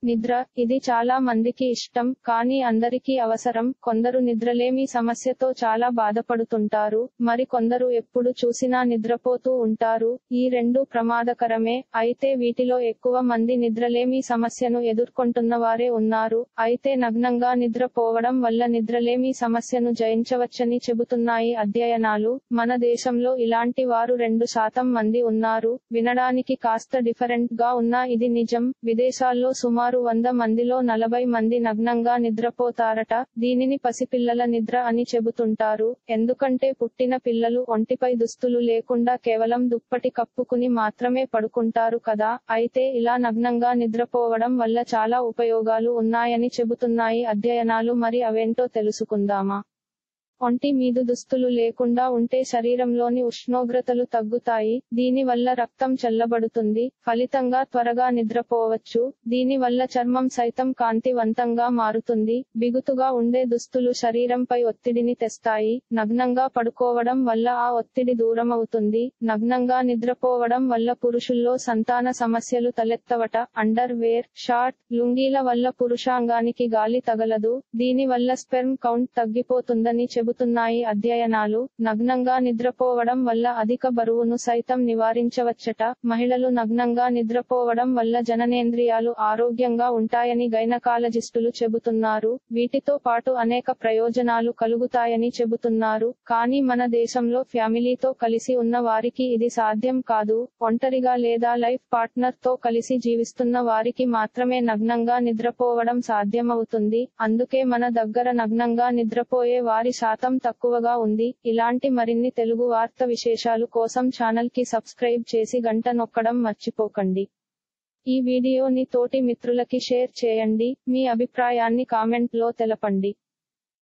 నిద్ర ఇది చాలా మందికి ఇష్టం కానీ అందరికీ అవసరం కొందరు నిద్రలేమి సమస్యతో చాలా బాధపడుతుంటారు మరి కొందరు ఎప్పుడు చూసినా నిద్రపోతూ ఉంటారు ఈ రెండు ప్రమాదకరమే అయితే వీటిలో ఎక్కువ మంది నిద్రలేమి సమస్యను ఎదుర్కొంటున్న వారే ఉన్నారు అయితే నగ్నంగా నిద్రపోవడం వల్ల నిద్రలేమి సమస్యను జయించవచ్చని చెబుతున్నాయి అధ్యయనాలు మన దేశంలో ఇలాంటి వారు రెండు శాతం మంది ఉన్నారు వినడానికి కాస్త డిఫరెంట్ గా ఉన్నా ఇది నిజం విదేశాల్లో సుమారు వంద మందిలో నలభై మంది నగ్నంగా నిద్రపోతారట దీనిని పసిపిల్లల నిద్ర అని చెబుతుంటారు ఎందుకంటే పుట్టిన పిల్లలు ఒంటిపై దుస్తులు లేకుండా కేవలం దుప్పటి కప్పుకుని మాత్రమే పడుకుంటారు కదా అయితే ఇలా నగ్నంగా నిద్రపోవడం వల్ల చాలా ఉపయోగాలు ఉన్నాయని చెబుతున్నాయి అధ్యయనాలు మరి అవేంటో తెలుసుకుందామా ఒంటి మీదు దుస్తులు లేకుండా ఉంటే శరీరంలోని ఉష్ణోగ్రతలు తగ్గుతాయి దీని వల్ల రక్తం చల్లబడుతుంది ఫలితంగా త్వరగా నిద్రపోవచ్చు దీని వల్ల చర్మం సైతం కాంతివంతంగా మారుతుంది బిగుతుగా ఉండే దుస్తులు శరీరంపై ఒత్తిడిని తెస్తాయి నగ్నంగా పడుకోవడం వల్ల ఆ ఒత్తిడి దూరమవుతుంది నగ్నంగా నిద్రపోవడం వల్ల పురుషుల్లో సంతాన సమస్యలు తలెత్తవట అండర్ వేర్ షార్ట్ లుంగీల వల్ల పురుషాంగానికి గాలి తగలదు దీని వల్ల స్పెర్మ్ కౌంట్ తగ్గిపోతుందని చెబుతున్నాయి అధ్యయనాలు నగ్నంగా నిద్రపోవడం వల్ల అధిక బరువును సైతం నివారించవచ్చట మహిళలు నగ్నంగా నిద్రపోవడం వల్ల జననేంద్రియాలు ఆరోగ్యంగా ఉంటాయని గైనకాలజిస్టులు చెబుతున్నారు వీటితో పాటు అనేక ప్రయోజనాలు కలుగుతాయని చెబుతున్నారు కానీ మన దేశంలో ఫ్యామిలీతో కలిసి ఉన్న వారికి ఇది సాధ్యం కాదు ఒంటరిగా లేదా లైఫ్ పార్ట్నర్ తో కలిసి జీవిస్తున్న వారికి మాత్రమే నగ్నంగా నిద్రపోవడం సాధ్యమవుతుంది అందుకే మన దగ్గర నగ్నంగా నిద్రపోయే వారి శాతం తక్కువగా ఉంది ఇలాంటి మరిన్ని తెలుగు వార్త విశేషాలు కోసం ఛానల్ కి సబ్స్క్రైబ్ చేసి గంట నొక్కడం మర్చిపోకండి ఈ వీడియోని తోటి మిత్రులకి షేర్ చేయండి మీ అభిప్రాయాన్ని కామెంట్ లో తెలపండి